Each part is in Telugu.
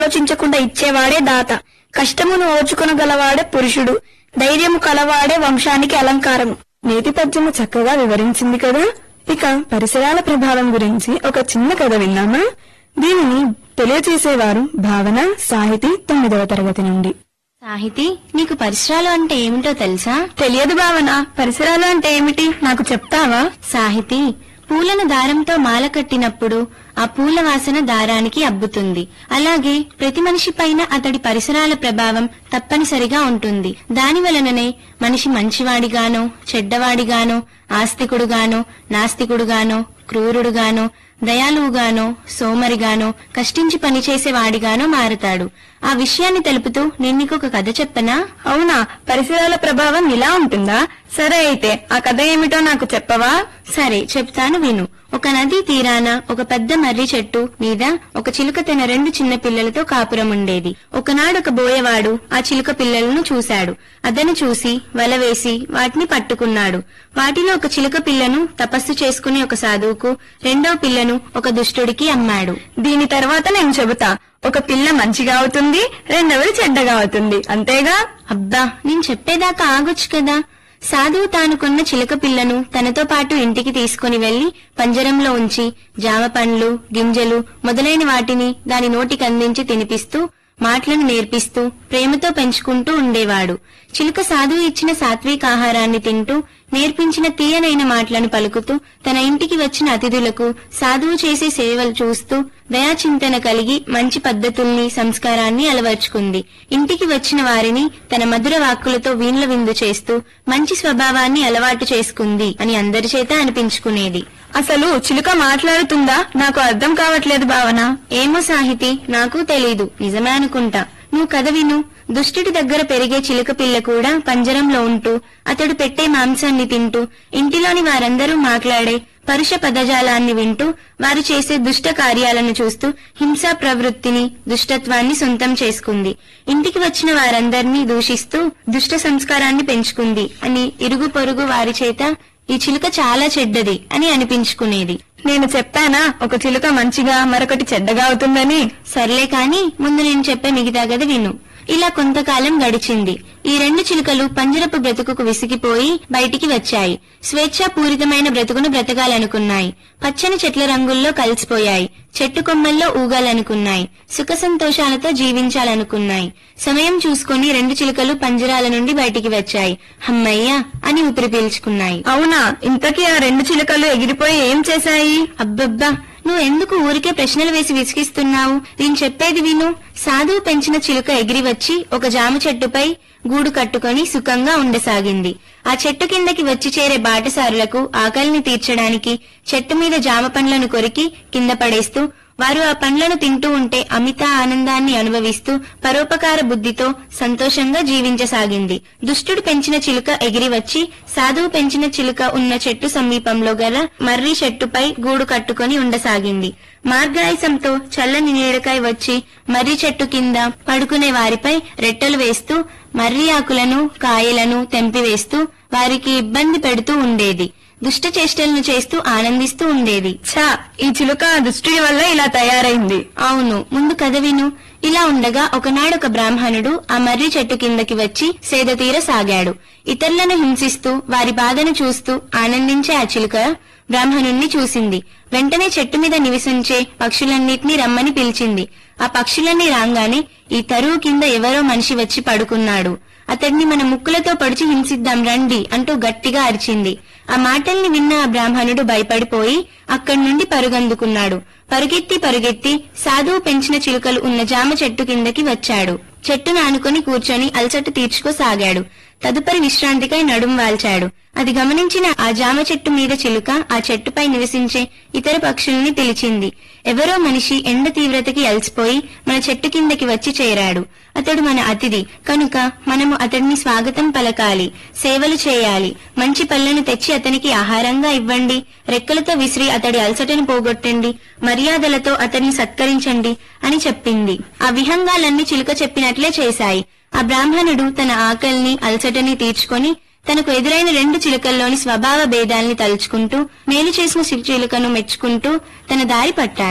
ఆలోచించకుండా ఇచ్చేవాడే దాత కష్టమును ఓర్చుకొనగలవాడే పురుషుడు ధైర్యము కలవాడే వంశానికి అలంకారము నేతి పద్యము చక్కగా వివరించింది కదా ఇక పరిసరాల ప్రభావం గురించి ఒక చిన్న కథ విన్నామా దీనిని తెలియచేసేవారు భావన సాహితీ తొమ్మిదవ తరగతి నుండి సాహితి నీకు పరిసరాలు అంటే ఏమిటో తెలుసా తెలియదు భావన పరిసరాలు అంటే ఏమిటి నాకు చెప్తావా సాహితి పూలను దారంతో మాల కట్టినప్పుడు ఆ పూల వాసన దారానికి అబ్బుతుంది అలాగే ప్రతి మనిషి పైన అతడి పరిసరాల ప్రభావం తప్పనిసరిగా ఉంటుంది దాని వలననే మనిషి మంచివాడిగానో చెడ్డవాడిగానో ఆస్తికుడుగానో నాస్తికుడుగానో క్రూరుడుగానో దయాలువుగానో సోమరిగానో కష్టించి పనిచేసే వాడిగానో మారతాడు ఆ విషయాన్ని తెలుపుతూ నేను నీకు ఒక కథ చెప్పనా అవునా పరిసరాల ప్రభావం ఇలా ఉంటుందా సరే అయితే ఆ కథ ఏమిటో నాకు చెప్పవా సరే చెప్తాను విను ఒక నది తీరాన ఒక పెద్ద మర్రి చెట్టు మీద ఒక చిలుక తన రెండు చిన్న పిల్లలతో కాపురం ఉండేది ఒకనాడు ఒక బోయవాడు ఆ చిలుక పిల్లలను చూశాడు అతను చూసి వల వేసి వాటిని పట్టుకున్నాడు వాటిలో ఒక చిలుక పిల్లను తపస్సు చేసుకుని ఒక సాధువుకు రెండో పిల్లను ఒక దుష్టుడికి అమ్మాడు దీని తర్వాత నేను చెబుతా ఒక పిల్ల మంచిగా అవుతుంది రెండవది చెడ్డగా అవుతుంది అంతేగా అబ్బా నేను చెప్పేదాకా ఆగొచ్చు కదా సాధువు తాను కొన్న చిలక పిల్లను తనతో పాటు ఇంటికి తీసుకుని వెళ్లి పంజరంలో ఉంచి జామ పండ్లు గింజలు మొదలైన వాటిని దాని నోటికి అందించి తినిపిస్తూ మాటలను నేర్పిస్తూ ప్రేమతో పెంచుకుంటూ ఉండేవాడు చిలుక సాధువు ఇచ్చిన సాత్విక ఆహారాన్ని తింటూ నేర్పించిన తీయనైన మాటలను పలుకుతూ తన ఇంటికి వచ్చిన అతిథులకు సాధువు చేసే సేవలు చూస్తూ దయాచింతన కలిగి మంచి పద్ధతుల్ని సంస్కారాన్ని అలవర్చుకుంది ఇంటికి వచ్చిన వారిని తన మధుర వాక్కులతో వీణ్ల విందు చేస్తూ మంచి స్వభావాన్ని అలవాటు చేసుకుంది అని అందరి చేత అనిపించుకునేది అసలు చిలుక మాట్లాడుతుందా నాకు అర్థం కావట్లేదు భావన ఏమో సాహితి నాకు తెలీదు నిజమే అనుకుంటా నువ్వు కథ విను దుష్టుడి దగ్గర పెరిగే చిలుక పిల్ల కూడా పంజరంలో ఉంటూ అతడు పెట్టే మాంసాన్ని తింటూ ఇంటిలోని వారందరూ మాట్లాడే పరుష పదజాలాన్ని వింటూ వారు చేసే దుష్ట కార్యాలను చూస్తూ హింసా ప్రవృత్తిని దుష్టత్వాన్ని సొంతం చేసుకుంది ఇంటికి వచ్చిన వారందరినీ దూషిస్తూ దుష్ట సంస్కారాన్ని పెంచుకుంది అని ఇరుగు పొరుగు వారి చేత ఈ చిలుక చాలా చెడ్డది అని అనిపించుకునేది నేను చెప్పానా ఒక చిలుక మంచిగా మరొకటి చెడ్డగా అవుతుందని సర్లే కాని ముందు నేను చెప్పే మిగతా గది విను ఇలా కొంతకాలం గడిచింది ఈ రెండు చిలుకలు పంజరపు బ్రతుకుకు విసిగిపోయి బయటికి వచ్చాయి స్వేచ్ఛాపూరితమైన బ్రతుకును బ్రతకాలనుకున్నాయి పచ్చని చెట్ల రంగుల్లో కలిసిపోయాయి చెట్టు కొమ్మల్లో ఊగాలనుకున్నాయి సుఖ సంతోషాలతో జీవించాలనుకున్నాయి సమయం చూసుకొని రెండు చిలుకలు పంజరాల నుండి బయటికి వచ్చాయి హమ్మయ్యా అని ఊపిరి పీల్చుకున్నాయి అవునా ఇంతకీ ఆ రెండు చిలుకలు ఎగిరిపోయి ఏం చేశాయి అబ్బబ్బా నువ్వు ఎందుకు ఊరికే ప్రశ్నలు వేసి విసిగిస్తున్నావు నేను చెప్పేది విను సాధువు పెంచిన చిలుక ఎగిరి వచ్చి ఒక జామ చెట్టుపై గూడు కట్టుకొని సుఖంగా ఉండసాగింది ఆ చెట్టు కిందకి వచ్చి చేరే బాటసారులకు ఆకలిని తీర్చడానికి చెట్టు మీద జామ పండ్లను కొరికి కింద పడేస్తూ వారు ఆ పండ్లను తింటూ ఉంటే అమిత ఆనందాన్ని అనుభవిస్తూ పరోపకార బుద్ధితో సంతోషంగా జీవించసాగింది దుష్టుడు పెంచిన చిలుక ఎగిరి వచ్చి సాధువు పెంచిన చిలుక ఉన్న చెట్టు సమీపంలో గల మర్రి చెట్టుపై గూడు కట్టుకొని ఉండసాగింది మార్గాయసంతో చల్లని నీడకై వచ్చి మర్రి చెట్టు కింద పడుకునే వారిపై రెట్టలు వేస్తూ మర్రి ఆకులను కాయలను తెంపివేస్తూ వారికి ఇబ్బంది పెడుతూ ఉండేది దుష్ట చేష్టలను చేస్తూ ఆనందిస్తూ ఉండేది ఛా ఈ చిలుక ఆ దుష్టుడి వల్ల ఇలా తయారైంది అవును ముందు కథ విను ఇలా ఉండగా ఒకనాడు ఒక బ్రాహ్మణుడు ఆ మర్రి చెట్టు కిందకి వచ్చి సేద తీరసాగాడు ఇతరులను హింసిస్తూ వారి బాధను చూస్తూ ఆనందించే ఆ చిలుక బ్రాహ్మణుణ్ణి చూసింది వెంటనే చెట్టు మీద నివసించే పక్షులన్నిటినీ రమ్మని పిలిచింది ఆ పక్షులన్నీ రాగానే ఈ తరువు కింద ఎవరో మనిషి వచ్చి పడుకున్నాడు అతడిని మన ముక్కులతో పడిచి హింసిద్దాం రండి అంటూ గట్టిగా అరిచింది ఆ మాటల్ని విన్న ఆ బ్రాహ్మణుడు భయపడిపోయి అక్కడి నుండి పరుగందుకున్నాడు పరుగెత్తి పరుగెత్తి సాధువు పెంచిన చిలుకలు ఉన్న జామ చెట్టు కిందకి వచ్చాడు చెట్టును ఆనుకొని కూర్చొని అలసట తీర్చుకోసాగాడు తదుపరి విశ్రాంతికై నడుం వాల్చాడు అది గమనించిన ఆ జామ చెట్టు మీద చిలుక ఆ చెట్టుపై నివసించే ఇతర పక్షుల్ని పిలిచింది ఎవరో మనిషి ఎండ తీవ్రతకి అలసిపోయి మన చెట్టు కిందకి వచ్చి చేరాడు అతడు మన అతిథి కనుక మనము అతడిని స్వాగతం పలకాలి సేవలు చేయాలి మంచి పళ్ళను తెచ్చి అతనికి ఆహారంగా ఇవ్వండి రెక్కలతో విసిరి అతడి అలసటను పోగొట్టండి మర్యాదలతో అతన్ని సత్కరించండి అని చెప్పింది ఆ విహంగాలన్నీ చిలుక చెప్పినట్లే చేశాయి ఆ బ్రాహ్మణుడు తన ఆకలిని అలసటని తీర్చుకొని తనకు ఎదురైన రెండు చిలుకల్లోని స్వభావ భేదాల్ని తలుచుకుంటూ మేలు చేసిన చిలుకను మెచ్చుకుంటూ తన దారి పట్టాడు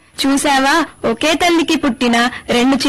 చూసావా ఒకే తల్లికి పుట్టిన రెండు